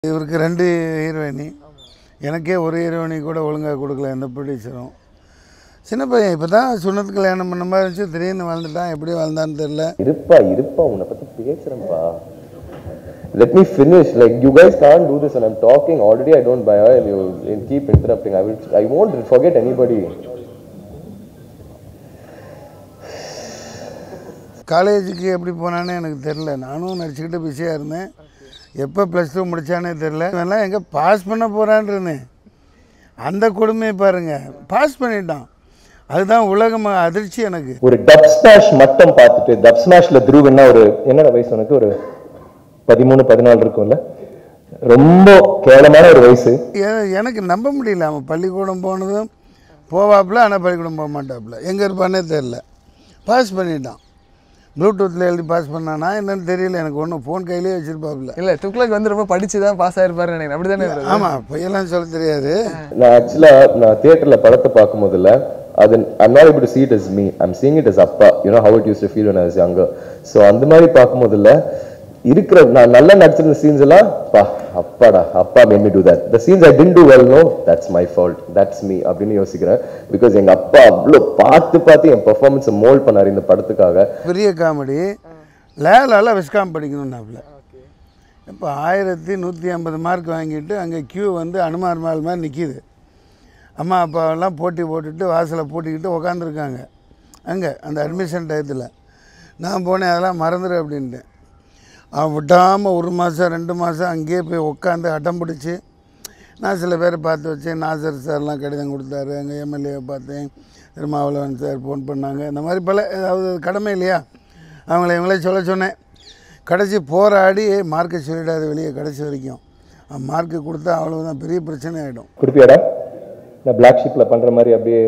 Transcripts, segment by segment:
இவருக்கு ரெண்டு ஹீரோயினி எனக்கே ஒரு ஹீரோயினி கூட ஒழுங்காக கொடுக்கல எந்த ப்ரொடியூசரும் சின்ன பையன் இப்போ தான் சுண்ணத்து கல்யாணம் பண்ண மாதிரி இருந்துச்சு திடீர்னு வாழ்ந்துட்டான் எப்படி வாழ்ந்தான்னு தெரில இருப்பா இருப்பா உன்னை பத்தி பேசுறேன்ப்பா let me finish like you guys can't do this and i'm talking already i don't buy oil you and keep interrupting i will i won't forget anybody காலேஜுக்கு எப்படி போனானே எனக்கு தெரில நானும் நடிச்சுக்கிட்டு பிஸியாக இருந்தேன் எப்போ ப்ளஸ் டூ முடித்தானே தெரில இவெல்லாம் எங்கே பாஸ் பண்ண போகிறான்னு அந்த கொடுமையை பாருங்கள் பாஸ் பண்ணிட்டான் அதுதான் உலகம் அதிர்ச்சி எனக்கு ஒரு டப் ஸ்மாஷ் மட்டும் பார்த்துட்டு டப் ஸ்மாஷ்ல துருவன்னா ஒரு என்னோட வயசு உனக்கு ஒரு பதிமூணு பதினாலு இருக்கும்ல ரொம்ப கேவலமான ஒரு வயசு எ- எனக்கு நம்ப முடியல அவன் பள்ளிக்கூடம் போனதும் போவாப்புல ஆனால் பள்ளிக்கூடம் போக மாட்டாப்புல எங்கே இருப்பானே தெரில பாஸ் பண்ணிட்டான் ப்ளூடூத்தில் எழுதி பாஸ் பண்ணானா என்னன்னு தெரியல எனக்கு ஒன்றும் ஃபோன் கையிலே வச்சுருப்பாப்புல இல்ல துக்ளக் வந்து ரொம்ப படிச்சு தான் பாஸ் ஆயிருப்பாருன்னு நினைக்கிறேன் அப்படிதானே bro? ஆமாம் பொய்யெல்லாம் சொல்ல தெரியாது நான் ஆக்சுவலா நான் தியேட்டர்ல படத்தை பார்க்கும் போதுல அது I'm not able to see it as me I'm seeing it as அப்பா you know how it used to feel when I was younger so அந்த மாதிரி பார்க்கும் போதுல இருக்கிற நான் நல்லா நடிச்சிருந்த சீன்ஸ் எல்லாம் பா அப்பாடா அப்பா made me do that the scenes I didn't do well no that's my fault that's me அப்படின்னு யோசிக்கிறேன் பிகாஸ் எங்க அப்பா அவ்வளோ பார்த்து பார்த்து என் பெர்ஃபார்மன்ஸை மோல்ட் பண்ணாரு இந்த படத்துக்காக பெரிய காமெடி லேலால விஸ்காம் படிக்கணும்னாப்புல இப்போ ஆயிரத்தி நூற்றி ஐம்பது மார்க் வாங்கிட்டு அங்கே கியூ வந்து அனுமார் மால் மாதிரி நிற்கிது அம்மா அப்பாவெல்லாம் போட்டி போட்டுட்டு வாசலை பூட்டிக்கிட்டு உக்காந்துருக்காங்க அங்கே அந்த அட்மிஷன் டயத்தில் நான் போனேன் அதெல்லாம் மறந்துடு அப்படின்ட்டேன் அவன் விடாமல் ஒரு மாதம் ரெண்டு மாதம் அங்கேயே போய் உட்காந்து அடம் பிடிச்சி நான் சில பேரை பார்த்து வச்சேன் நாசர் சார்லாம் கடிதம் கொடுத்தாரு அங்கே எம்எல்ஏவை பார்த்தேன் திருமாவளவன் சார் ஃபோன் பண்ணாங்க இந்த மாதிரி பல ஏதாவது கடமை இல்லையா அவங்கள இவங்களே சொல்ல சொன்னேன் கடைசி போராடி மார்க்கை சொல்லிடாத வெளியே கடைசி வரைக்கும் அவன் மார்க்கு கொடுத்தா அவ்வளவுதான் பெரிய பிரச்சனை ஆகிடும் கொடுப்பியாடா நான் பிளாக் ஷிப்ல பண்ற மாதிரி அப்படியே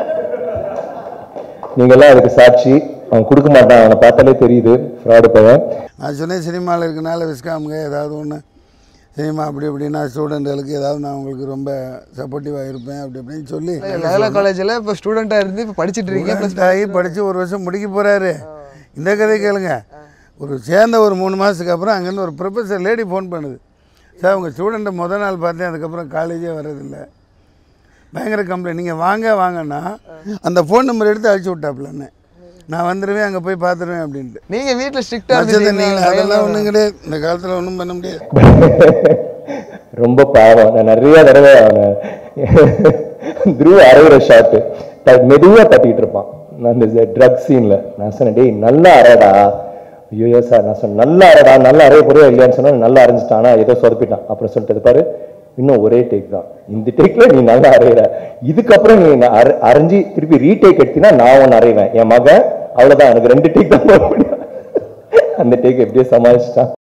நீங்கெல்லாம் அதுக்கு சாட்சி அவன் கொடுக்க மாட்டான் அவனை பார்த்தாலே தெரியுது ஃப்ராடு பையன் நான் சொன்னேன் சினிமாவில் இருக்கனால விஸ்காமுங்க ஏதாவது ஒன்று சினிமா அப்படி இப்படின்னா ஸ்டூடெண்ட்களுக்கு ஏதாவது நான் உங்களுக்கு ரொம்ப சப்போர்ட்டிவாக இருப்பேன் அப்படி இப்படின்னு சொல்லி லயோலா காலேஜ்ல இப்போ ஸ்டூடெண்டா இருந்து இப்போ படிச்சிட்டு இருக்கீங்க ப்ளஸ் Student ஆகி படித்து ஒரு வருஷம் முடிக்க போகிறாரு இந்த கதை கேளுங்க ஒரு சேர்ந்த ஒரு மூணு மாதத்துக்கு அப்புறம் அங்கேருந்து ஒரு ப்ரொஃபஸர் லேடி ஃபோன் பண்ணுது சார் உங்கள் ஸ்டூடெண்ட்டை முத நாள் பார்த்தேன் அதுக்கப்புறம் காலேஜே வர்றதில்லை பயங்கர கம்ப்ளைண்ட் நீங்கள் வாங்க வாங்கன்னா அந்த ஃபோன் நம்பர் எடுத்து அழிச்சு விட்டாப்புலன்னு நான் வந்துடுவேன் அங்கே போய் பார்த்துருவேன் அப்படின்ட்டு நீங்க வீட்ல ஸ்ட்ரிக்டா நட்சத்திரம் நீங்கள் அதெல்லாம் ஒன்றும் கிடையாது இந்த காலத்தில் ஒன்றும் பண்ண முடியாது ரொம்ப பாவம் நான் நிறைய தடவை அவனை துருவ அரைகிற ஷாட்டு மெதுவா தட்டிட்டு இருப்பான் நான் இந்த ட்ரக் சீன்ல நான் சொன்னேன் டேய் நல்லா அரைடா ஐயோ சார் நான் சொன்னேன் நல்லா அரைடா நல்லா அரைய போறியா இல்லையான்னு சொன்னா நல்லா அரைஞ்சிட்டானா ஏதோ சொதப்பிட்டான் அப்புறம் சொல்லிட்டு பாரு இன்னும் ஒரே டேக் தான் இந்த டேக்ல நீ நல்லா அரையிற இதுக்கப்புறம் நீ ந- அரை- அரைஞ்சி திருப்பி ரீடேக் எடுத்தீங்கன்னா நான் ஒன்று அரைவேன் என் மகன் அவ்வளவுதான் எனக்கு ரெண்டு டேக் தான் போட முடியும் அந்த டேக் எப்படியோ சமாளிச்சிட்டான்